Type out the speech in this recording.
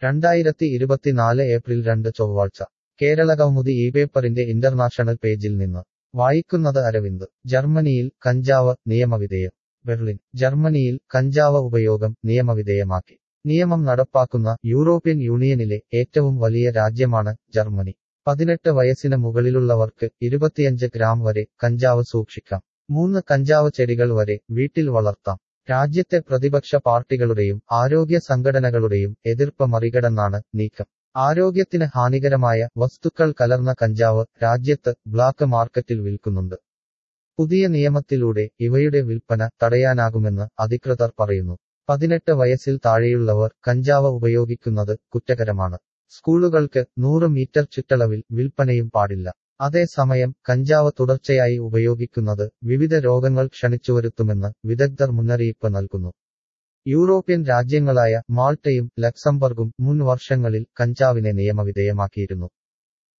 രണ്ടായിരത്തി ഇരുപത്തിനാല് ഏപ്രിൽ രണ്ട് ചൊവ്വാഴ്ച കേരളകൗമുദി ഈ പേപ്പറിന്റെ ഇന്റർനാഷണൽ പേജിൽ നിന്ന് വായിക്കുന്നത് അരവിന്ദ് ജർമ്മനിയിൽ കഞ്ചാവ് നിയമവിധേയം ബെർലിൻ ജർമ്മനിയിൽ കഞ്ചാവ് ഉപയോഗം നിയമവിധേയമാക്കി നിയമം നടപ്പാക്കുന്ന യൂറോപ്യൻ യൂണിയനിലെ ഏറ്റവും വലിയ രാജ്യമാണ് ജർമ്മനി പതിനെട്ട് വയസ്സിന് മുകളിലുള്ളവർക്ക് ഇരുപത്തിയഞ്ച് ഗ്രാം വരെ കഞ്ചാവ് സൂക്ഷിക്കാം മൂന്ന് കഞ്ചാവ് ചെടികൾ വരെ വീട്ടിൽ വളർത്താം രാജ്യത്തെ പ്രതിപക്ഷ പാർട്ടികളുടെയും ആരോഗ്യ സംഘടനകളുടെയും എതിർപ്പ് മറികടന്നാണ് നീക്കം ആരോഗ്യത്തിന് ഹാനികരമായ വസ്തുക്കൾ കലർന്ന കഞ്ചാവ് രാജ്യത്ത് ബ്ലാക്ക് മാർക്കറ്റിൽ വിൽക്കുന്നുണ്ട് പുതിയ നിയമത്തിലൂടെ ഇവയുടെ വിൽപ്പന തടയാനാകുമെന്ന് അധികൃതർ പറയുന്നു പതിനെട്ട് വയസ്സിൽ താഴെയുള്ളവർ കഞ്ചാവ് ഉപയോഗിക്കുന്നത് കുറ്റകരമാണ് സ്കൂളുകൾക്ക് നൂറ് മീറ്റർ ചുറ്റളവിൽ വിൽപ്പനയും പാടില്ല അതേസമയം കഞ്ചാവ് തുടർച്ചയായി ഉപയോഗിക്കുന്നത് വിവിധ രോഗങ്ങൾ ക്ഷണിച്ചുവരുത്തുമെന്ന് വിദഗ്ധർ മുന്നറിയിപ്പ് നൽകുന്നു യൂറോപ്യൻ രാജ്യങ്ങളായ മാൾട്ടയും ലക്സംബർഗും മുൻ വർഷങ്ങളിൽ കഞ്ചാവിനെ നിയമവിധേയമാക്കിയിരുന്നു